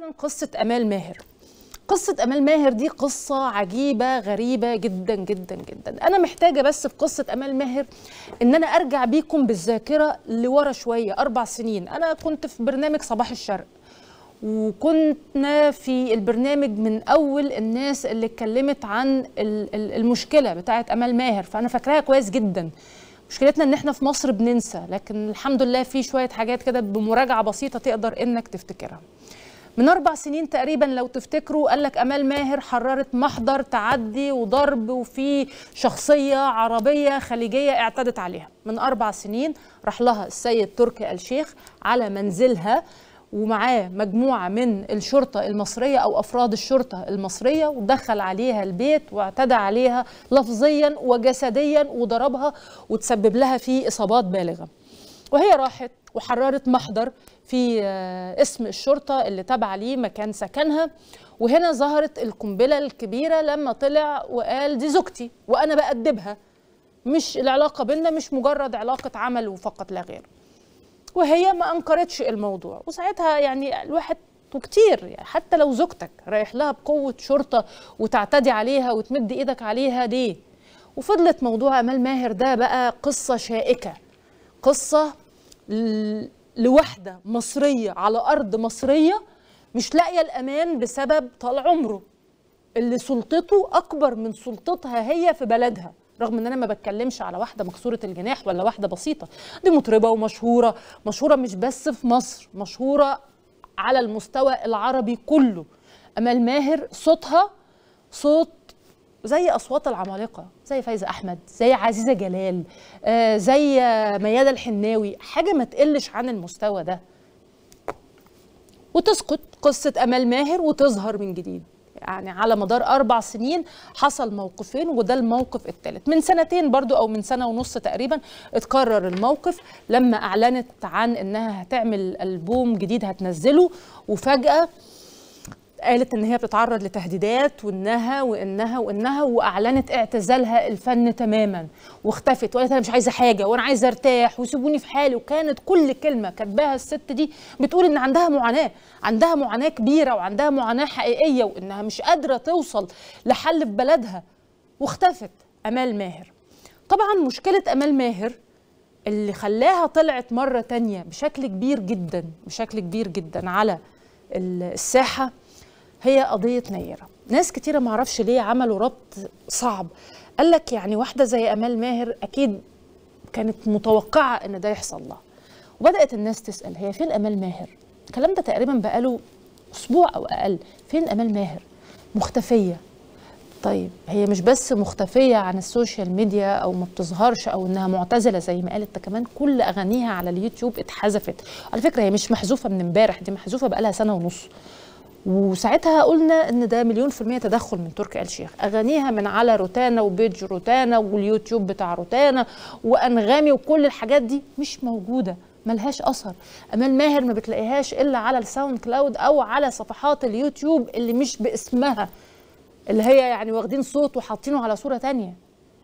اولا قصه امال ماهر قصة أمال ماهر دي قصة عجيبة غريبة جدا جدا جدا أنا محتاجة بس في قصة أمال ماهر إن أنا أرجع بيكم بالذاكرة لورا شوية أربع سنين أنا كنت في برنامج صباح الشرق وكنا في البرنامج من أول الناس اللي اتكلمت عن ال- ال- المشكلة بتاعت أمال ماهر فأنا فاكراها كويس جدا مشكلتنا ان احنا في مصر بننسى لكن الحمد لله في شويه حاجات كده بمراجعه بسيطه تقدر انك تفتكرها من اربع سنين تقريبا لو تفتكروا قال لك امال ماهر حررت محضر تعدي وضرب وفي شخصيه عربيه خليجيه اعتدت عليها من اربع سنين راح لها السيد تركي الشيخ على منزلها ومعاه مجموعه من الشرطه المصريه او افراد الشرطه المصريه ودخل عليها البيت واعتدى عليها لفظيا وجسديا وضربها وتسبب لها في اصابات بالغه وهي راحت وحررت محضر في آه، اسم الشرطة اللي تابعة ليه مكان سكنها وهنا ظهرت القنبلة الكبيرة لما طلع وقال دي زوجتي وأنا بأدبها مش العلاقة بينا مش مجرد علاقة عمل وفقط لا غير وهي ما أنكرتش الموضوع وساعتها يعني الواحد وكتير يعني حتى لو زوجتك رايح لها بقوة شرطة وتعتدي عليها وتمد إيدك عليها ليه وفضلت موضوع أمال ماهر ده بقى قصة شائكة قصة ل- لوحدة مصرية على أرض مصرية مش لاقية الأمان بسبب طال عمره اللي سلطته أكبر من سلطتها هي في بلدها رغم ان انا ما بتكلمش على واحده مكسوره الجناح ولا واحده بسيطه دي مطربه ومشهوره مشهوره مش بس في مصر مشهوره على المستوى العربي كله امال ماهر صوتها صوت زي اصوات العمالقه زي فايزه احمد زي عزيزه جلال آه زي آه، ميادة الحناوي حاجه ما تقلش عن المستوى ده وتسقط قصه امال ماهر وتظهر من جديد يعني على مدار أربع سنين حصل موقفين وده الموقف الثالث من سنتين برضو أو من سنة ونص تقريبا اتكرر الموقف لما أعلنت عن إنها هتعمل ألبوم جديد هتنزله وفجأة قالت ان هي بتتعرض لتهديدات وانها وانها وانها واعلنت اعتزالها الفن تماما واختفت وقالت انا مش عايزه حاجه وانا عايزه ارتاح وسيبوني في حالي وكانت كل كلمه كاتباها الست دي بتقول ان عندها معاناه عندها معاناه كبيره وعندها معاناه حقيقيه وانها مش قادره توصل لحل في بلدها واختفت امال ماهر طبعا مشكله امال ماهر اللي خلاها طلعت مرة تانية بشكل كبير جدا بشكل كبير جدا على ال- الساحة هي قضية نيرة ناس كتيرة معرفش ليه عملوا ربط صعب قال لك يعني واحدة زي أمال ماهر أكيد كانت متوقعة إن ده يحصل لها وبدأت الناس تسأل هي فين أمال ماهر الكلام ده تقريبا بقاله أسبوع أو أقل فين أمال ماهر مختفية طيب هي مش بس مختفية عن السوشيال ميديا أو ما بتظهرش أو إنها معتزلة زي ما قالت ده كمان كل أغانيها على اليوتيوب اتحذفت على فكرة هي مش محذوفة من امبارح دي محذوفة بقالها سنة ونص وساعتها قلنا ان ده مليون في المية تدخل من تركي آل الشيخ اغانيها من على روتانا وبيج روتانا واليوتيوب بتاع روتانا وانغامي وكل الحاجات دي مش موجودة ملهاش اثر امال ماهر ما بتلاقيهاش الا على الساوند كلاود او على صفحات اليوتيوب اللي مش باسمها اللي هي يعني واخدين صوت وحاطينه على صورة تانية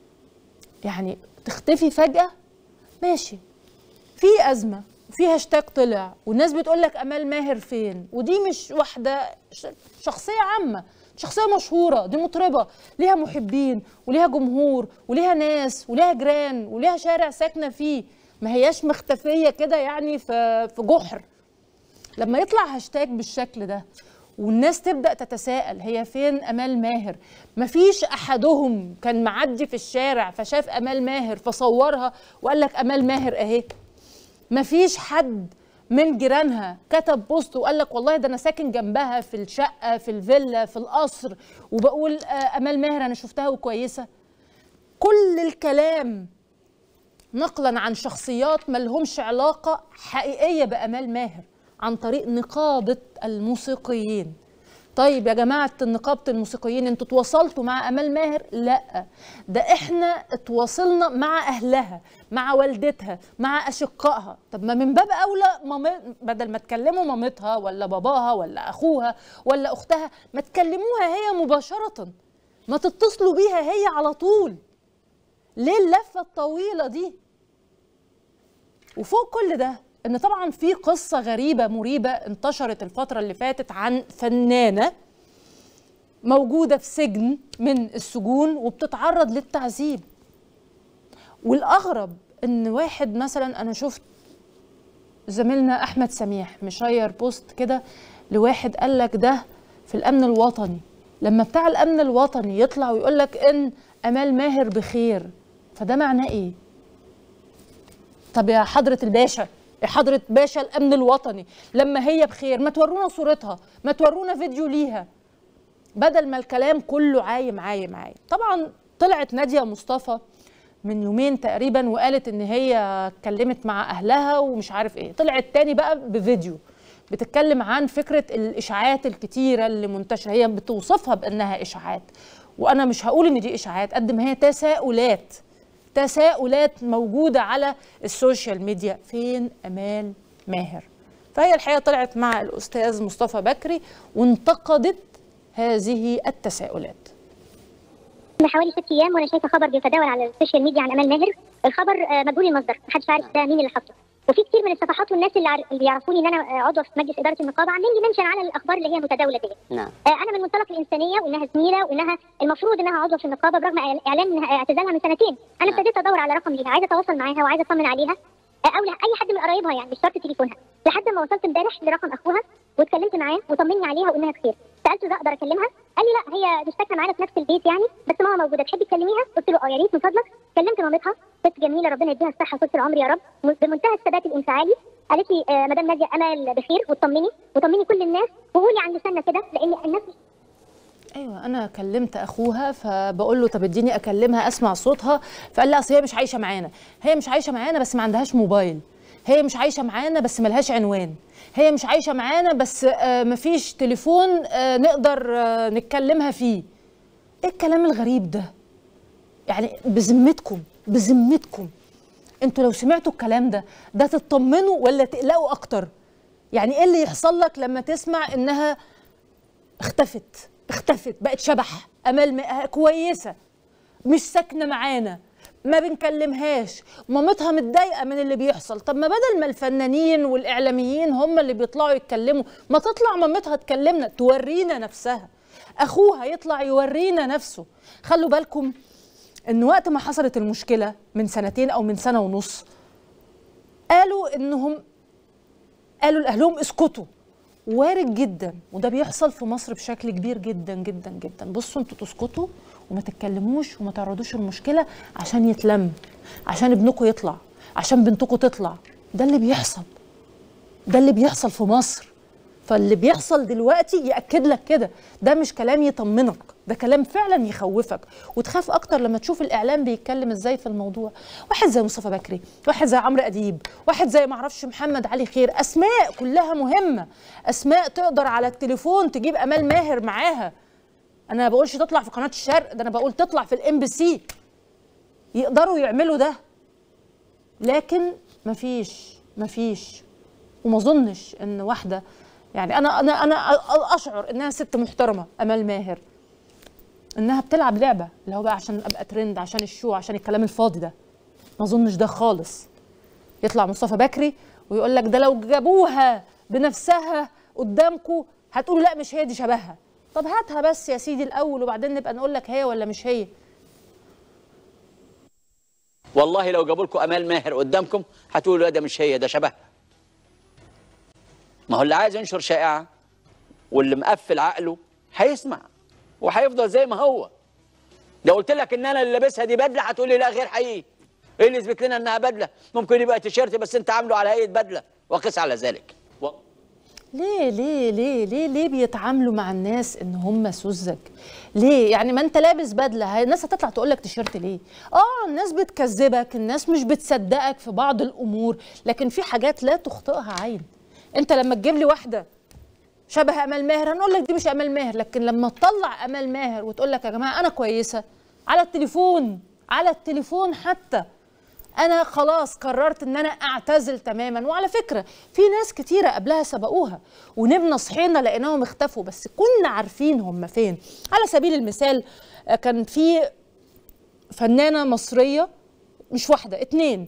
يعني تختفي فجأة ماشي في أزمة في هاشتاج طلع والناس بتقول لك امال ماهر فين ودي مش واحده ش- شخصيه عامه شخصيه مشهوره دي مطربه ليها محبين وليها جمهور وليها ناس وليها جيران وليها شارع ساكنه فيه ما هياش مختفيه كده يعني في في جحر لما يطلع هاشتاج بالشكل ده والناس تبدا تتساءل هي فين امال ماهر مفيش احدهم كان معدي في الشارع فشاف امال ماهر فصورها وقال لك امال ماهر اهي مفيش حد من جيرانها كتب بوست وقال لك والله ده انا ساكن جنبها في الشقه في الفيلا في القصر وبقول آه، امال ماهر انا شفتها وكويسه كل الكلام نقلا عن شخصيات ملهمش علاقه حقيقيه بامال ماهر عن طريق نقابه الموسيقيين طيب يا جماعة نقابة الموسيقيين انتوا تواصلتوا مع أمال ماهر؟ لا ده احنا اتواصلنا مع أهلها مع والدتها مع أشقائها طب ما من باب أولى مامي... بدل ما تكلموا مامتها ولا باباها ولا أخوها ولا أختها ما تكلموها هي مباشرة ما تتصلوا بيها هي على طول ليه اللفة الطويلة دي؟ وفوق كل ده ان طبعا في قصه غريبه مريبه انتشرت الفتره اللي فاتت عن فنانه موجوده في سجن من السجون وبتتعرض للتعذيب والاغرب ان واحد مثلا انا شفت زميلنا احمد سميح مشير بوست كده لواحد قال لك ده في الامن الوطني لما بتاع الامن الوطني يطلع ويقول لك ان امال ماهر بخير فده معناه ايه طب يا حضره الباشا يا حضره باشا الامن الوطني لما هي بخير ما تورونا صورتها ما تورونا فيديو ليها بدل ما الكلام كله عايم عايم عايم طبعا طلعت ناديه مصطفى من يومين تقريبا وقالت ان هي اتكلمت مع اهلها ومش عارف ايه طلعت تاني بقى بفيديو بتتكلم عن فكره الاشاعات الكتيره اللي منتشره هي بتوصفها بانها اشاعات وانا مش هقول ان دي اشاعات قد ما هي تساؤلات تساؤلات موجوده على السوشيال ميديا فين امال ماهر فهي الحقيقه طلعت مع الاستاذ مصطفى بكري وانتقدت هذه التساؤلات من حوالي ست ايام وانا شايفه خبر بيتداول على السوشيال ميديا عن امال ماهر الخبر آه، مجهول المصدر محدش عارف ده مين اللي حطه وفي كتير من الصفحات والناس اللي, عر... اللي يعرفوني ان انا آه، عضو في مجلس اداره النقابه عاملين لي منشن على الاخبار اللي هي متداوله دي نعم آه، انا من منطلق الانسانيه وانها زميله وانها المفروض انها عضو في النقابه برغم اعلان انها اعتزالها من سنتين انا نعم. ابتديت ادور على رقم ليها عايزه اتواصل معاها وعايزه اطمن عليها آه، او اي حد من قرايبها يعني مش شرط تليفونها لحد ما وصلت امبارح لرقم اخوها واتكلمت معاه وطمني عليها وانها بخير سالته اذا اقدر اكلمها قال لي لا هي مش ساكنه معانا في نفس البيت يعني بس ماما موجوده تحبي تكلميها قلت له اه يا ريت من فضلك كلمت مامتها ست جميله ربنا يديها الصحه وطول العمر يا رب بمنتهى الثبات الانفعالي قالت لي آه مدام ناديه امل بخير وطمني وطمني كل الناس وقولي عند سنه كده لان الناس ايوه انا كلمت اخوها فبقول له طب اديني اكلمها اسمع صوتها فقال لي اصل هي مش عايشه معانا هي مش عايشه معانا بس ما عندهاش موبايل هي مش عايشه معانا بس ملهاش عنوان هي مش عايشه معانا بس آه مفيش تليفون آه نقدر آه نتكلمها فيه ايه الكلام الغريب ده يعني بذمتكم بذمتكم انتوا لو سمعتوا الكلام ده ده تطمنوا ولا تقلقوا اكتر يعني ايه اللي يحصل لك لما تسمع انها اختفت اختفت بقت شبح امال م- كويسه مش ساكنه معانا ما بنكلمهاش مامتها متضايقه من اللي بيحصل طب ما بدل ما الفنانين والاعلاميين هم اللي بيطلعوا يتكلموا ما تطلع مامتها تكلمنا تورينا نفسها اخوها يطلع يورينا نفسه خلوا بالكم ان وقت ما حصلت المشكله من سنتين او من سنه ونص قالوا انهم قالوا لاهلهم اسكتوا وارد جدا وده بيحصل في مصر بشكل كبير جدا جدا جدا بصوا انتوا تسكتوا وما تتكلموش وما تعرضوش المشكله عشان يتلم عشان ابنكم يطلع عشان بنتكم تطلع ده اللي بيحصل ده اللي بيحصل في مصر فاللي بيحصل دلوقتي ياكد لك كده ده مش كلام يطمنك ده كلام فعلا يخوفك وتخاف اكتر لما تشوف الاعلام بيتكلم ازاي في الموضوع واحد زي مصطفى بكري واحد زي عمرو اديب واحد زي معرفش محمد علي خير اسماء كلها مهمه اسماء تقدر على التليفون تجيب امال ماهر معاها انا ما بقولش تطلع في قناه الشرق ده انا بقول تطلع في الام بي سي يقدروا يعملوا ده لكن مفيش مفيش وما اظنش ان واحده يعني انا انا انا اشعر انها ست محترمه امال ماهر انها بتلعب لعبه اللي هو بقى عشان ابقى ترند عشان الشو عشان الكلام الفاضي ده ما اظنش ده خالص يطلع مصطفى بكري ويقول لك ده لو جابوها بنفسها قدامكم هتقولوا لا مش هي دي شبهها طب هاتها بس يا سيدي الاول وبعدين نبقى نقول لك هي ولا مش هي والله لو جابوا لكم امال ماهر قدامكم هتقولوا لا ده مش هي ده شبهها ما هو اللي عايز ينشر شائعه واللي مقفل عقله هيسمع وهيفضل زي ما هو لو قلت لك ان انا اللي لابسها دي بدله هتقول لي لا غير حقيقي ايه اللي يثبت لنا انها بدله ممكن يبقى تيشيرت بس انت عامله على هيئه بدله وقس على ذلك و... ليه ليه ليه ليه ليه بيتعاملوا مع الناس ان هم سذج ليه يعني ما انت لابس بدله هي الناس هتطلع تقول لك تيشيرت ليه اه الناس بتكذبك الناس مش بتصدقك في بعض الامور لكن في حاجات لا تخطئها عين انت لما تجيب لي واحده شبه امال ماهر هنقول لك دي مش امال ماهر لكن لما تطلع امال ماهر وتقول لك يا جماعه انا كويسه على التليفون على التليفون حتى انا خلاص قررت ان انا اعتزل تماما وعلى فكره في ناس كتيره قبلها سبقوها ونمنا صحينا لقيناهم اختفوا بس كنا عارفين هم فين على سبيل المثال كان في فنانه مصريه مش واحده اتنين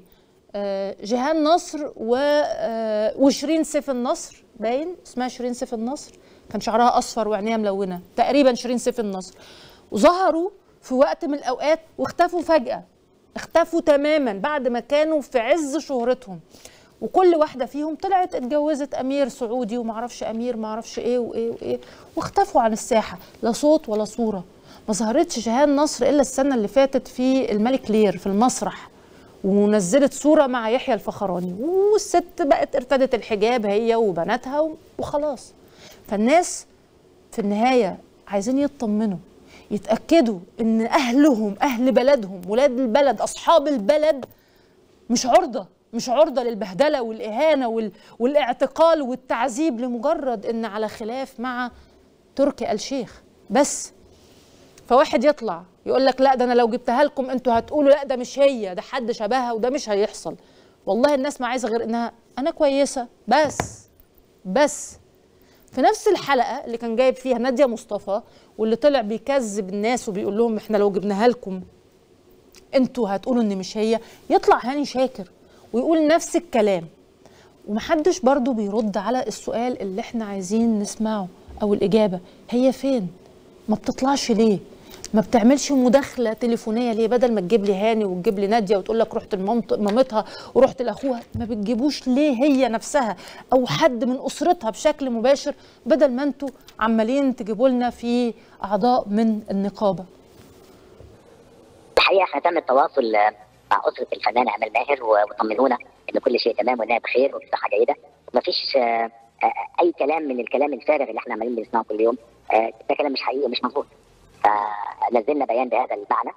آه، جيهان نصر و آه، وشيرين سيف النصر باين اسمها شيرين سيف النصر كان شعرها اصفر وعينيها ملونه تقريبا شيرين سيف النصر وظهروا في وقت من الاوقات واختفوا فجاه اختفوا تماما بعد ما كانوا في عز شهرتهم وكل واحده فيهم طلعت اتجوزت امير سعودي ومعرفش امير معرفش ايه وايه وايه واختفوا عن الساحه لا صوت ولا صوره ما ظهرتش جيهان نصر الا السنه اللي فاتت في الملك لير في المسرح ونزلت صوره مع يحيى الفخراني والست بقت ارتدت الحجاب هي وبناتها و- وخلاص فالناس في النهايه عايزين يطمنوا يتاكدوا ان اهلهم اهل بلدهم ولاد البلد اصحاب البلد مش عرضه مش عرضه للبهدله والاهانه وال... والاعتقال والتعذيب لمجرد ان على خلاف مع تركي آل شيخ بس فواحد يطلع يقول لك لا ده انا لو جبتها لكم انتوا هتقولوا لا ده مش هي ده حد شبهها وده مش هيحصل والله الناس ما عايزه غير انها انا كويسه بس بس في نفس الحلقه اللي كان جايب فيها ناديه مصطفى واللي طلع بيكذب الناس وبيقول لهم احنا لو جبناها لكم انتوا هتقولوا ان مش هي يطلع هاني شاكر ويقول نفس الكلام ومحدش برضو بيرد على السؤال اللي احنا عايزين نسمعه او الاجابه هي فين ما بتطلعش ليه ما بتعملش مداخله تليفونيه ليه بدل ما تجيب لي هاني وتجيب لي ناديه وتقول لك رحت لمامت- مامتها ورحت لاخوها ما بتجيبوش ليه هي نفسها او حد من اسرتها بشكل مباشر بدل ما انتوا عمالين تجيبوا لنا في اعضاء من النقابه الحقيقه احنا تم التواصل آه، مع اسره الفنانه امال ماهر و- وطمنونا ان كل شيء تمام وانها بخير وفي صحه جيده ومفيش آه، آه، اي كلام من الكلام الفارغ اللي احنا عمالين بنسمعه كل يوم آه، ده كلام مش حقيقي ومش مظبوط فنزلنا بيان بهذا المعنى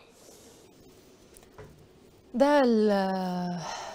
ده ال-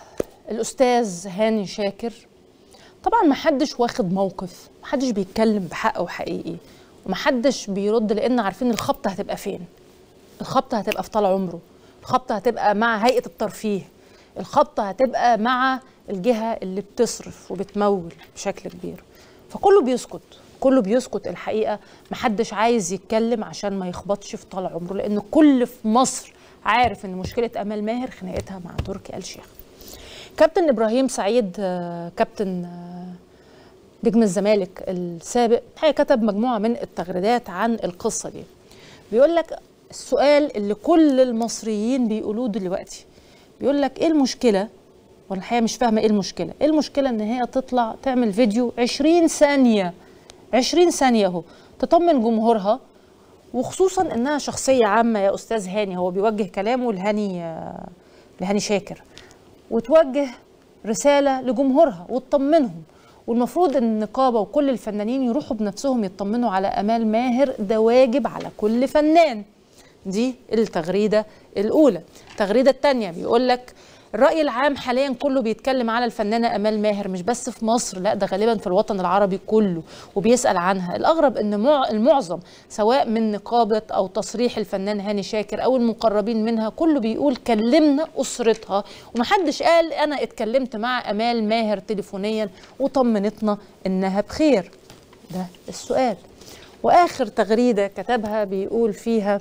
الاستاذ هاني شاكر طبعا ما حدش واخد موقف ما حدش بيتكلم بحق وحقيقي وما حدش بيرد لان عارفين الخبطه هتبقى فين الخبطه هتبقى في طال عمره الخبطه هتبقى مع هيئه الترفيه الخبطه هتبقى مع الجهه اللي بتصرف وبتمول بشكل كبير فكله بيسكت كله بيسكت الحقيقه محدش عايز يتكلم عشان ما يخبطش في طال عمره لان كل في مصر عارف ان مشكله امال ماهر خناقتها مع تركي آل شيخ كابتن ابراهيم سعيد آه، كابتن آه، نجم الزمالك السابق هي كتب مجموعه من التغريدات عن القصه دي بيقول لك السؤال اللي كل المصريين بيقولوه دلوقتي بيقول لك ايه المشكله وانا الحقيقه مش فاهمه ايه المشكله ايه المشكله ان هي تطلع تعمل فيديو 20 ثانيه 20 ثانيه اهو تطمن جمهورها وخصوصا انها شخصيه عامه يا استاذ هاني هو بيوجه كلامه لهاني آه، لهاني شاكر وتوجه رساله لجمهورها وتطمنهم والمفروض ان النقابه وكل الفنانين يروحوا بنفسهم يطمنوا على امال ماهر ده واجب على كل فنان دي التغريده الاولى التغريده الثانيه بيقول لك الرأي العام حاليا كله بيتكلم على الفنانة أمال ماهر مش بس في مصر لا ده غالبا في الوطن العربي كله وبيسأل عنها الأغرب أن مع- المعظم سواء من نقابة أو تصريح الفنان هاني شاكر أو المقربين منها كله بيقول كلمنا أسرتها ومحدش قال أنا اتكلمت مع أمال ماهر تليفونيا وطمنتنا إنها بخير ده السؤال وآخر تغريدة كتبها بيقول فيها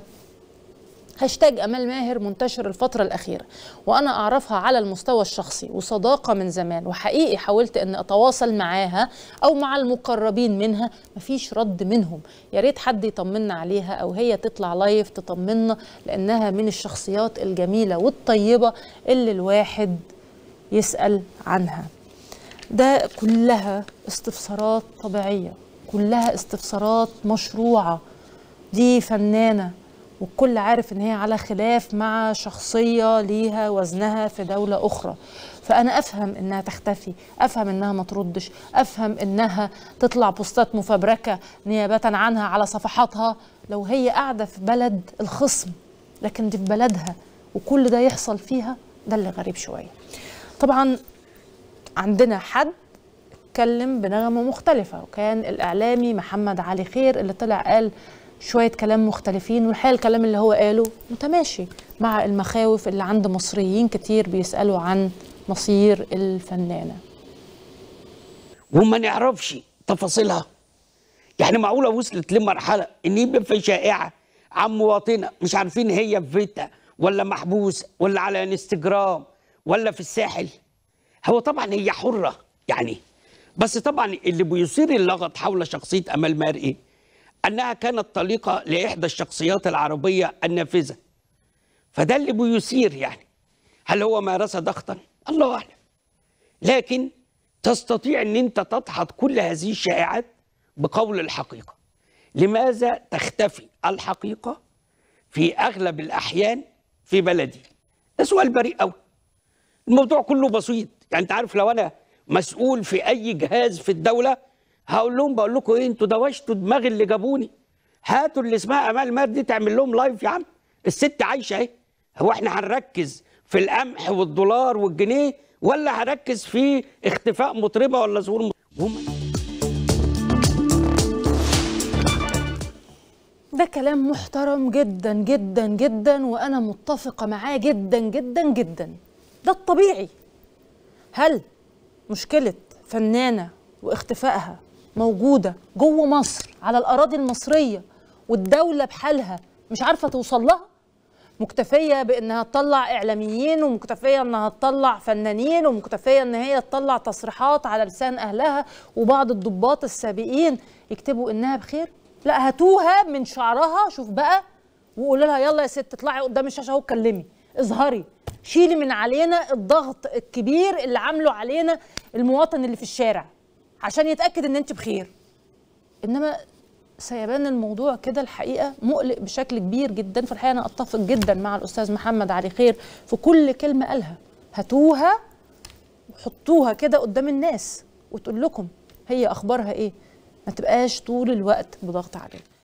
هاشتاج أمال ماهر منتشر الفترة الأخيرة وأنا أعرفها على المستوى الشخصي وصداقة من زمان وحقيقي حاولت أن أتواصل معاها أو مع المقربين منها مفيش رد منهم يا ريت حد يطمنا عليها أو هي تطلع لايف تطمنا لأنها من الشخصيات الجميلة والطيبة اللي الواحد يسأل عنها ده كلها استفسارات طبيعية كلها استفسارات مشروعة دي فنانة والكل عارف ان هي على خلاف مع شخصية ليها وزنها في دولة اخرى فانا افهم انها تختفي افهم انها ما تردش افهم انها تطلع بوستات مفبركة نيابة عنها على صفحاتها لو هي قاعدة في بلد الخصم لكن دي في بلدها وكل ده يحصل فيها ده اللي غريب شوية طبعا عندنا حد اتكلم بنغمة مختلفة وكان الإعلامي محمد علي خير اللي طلع قال شوية كلام مختلفين والحقيقة الكلام اللي هو قاله متماشي مع المخاوف اللي عند مصريين كتير بيسألوا عن مصير الفنانة وما نعرفش تفاصيلها يعني معقوله وصلت لمرحله ان يبقى في شائعه عن مواطنه مش عارفين هي في بيتها ولا محبوسه ولا على انستجرام ولا في الساحل هو طبعا هي حرة يعني بس طبعا اللي بيثير اللغط حول شخصية أمال ماهر إيه؟ أنها كانت طليقة لإحدى الشخصيات العربية النافذة فده اللي بيثير يعني هل هو مارس ضغطا؟ الله أعلم لكن تستطيع أن أنت تدحض كل هذه الشائعات بقول الحقيقة لماذا تختفي الحقيقة في أغلب الأحيان في بلدي ده سؤال بريء قوي الموضوع كله بسيط يعني انت عارف لو انا مسؤول في اي جهاز في الدوله هقول لهم بقول لكم ايه انتوا دوشتوا دماغ اللي جابوني هاتوا اللي اسمها امال ماهر دي تعمل لهم لايف يا عم الست عايشه اهي هو احنا هنركز في القمح والدولار والجنيه ولا هنركز في اختفاء مطربه ولا ظهور مط- وهم ده كلام محترم جدا جدا جدا وانا متفقه معاه جدا جدا جدا ده الطبيعي هل مشكله فنانه واختفائها موجوده جوه مصر على الاراضي المصريه والدوله بحالها مش عارفه توصل لها مكتفيه بانها تطلع اعلاميين ومكتفيه انها تطلع فنانين ومكتفيه ان هي تطلع تصريحات على لسان اهلها وبعض الضباط السابقين يكتبوا انها بخير لا هاتوها من شعرها شوف بقى وقولوا لها يلا يا ست اطلعي قدام الشاشه اهو اتكلمي اظهري شيلي من علينا الضغط الكبير اللي عامله علينا المواطن اللي في الشارع عشان يتاكد ان انت بخير انما سيبان الموضوع كده الحقيقه مقلق بشكل كبير جدا في الحقيقه انا اتفق جدا مع الاستاذ محمد علي خير في كل كلمه قالها هاتوها وحطوها كده قدام الناس وتقول لكم هي اخبارها ايه ما تبقاش طول الوقت بضغط عليها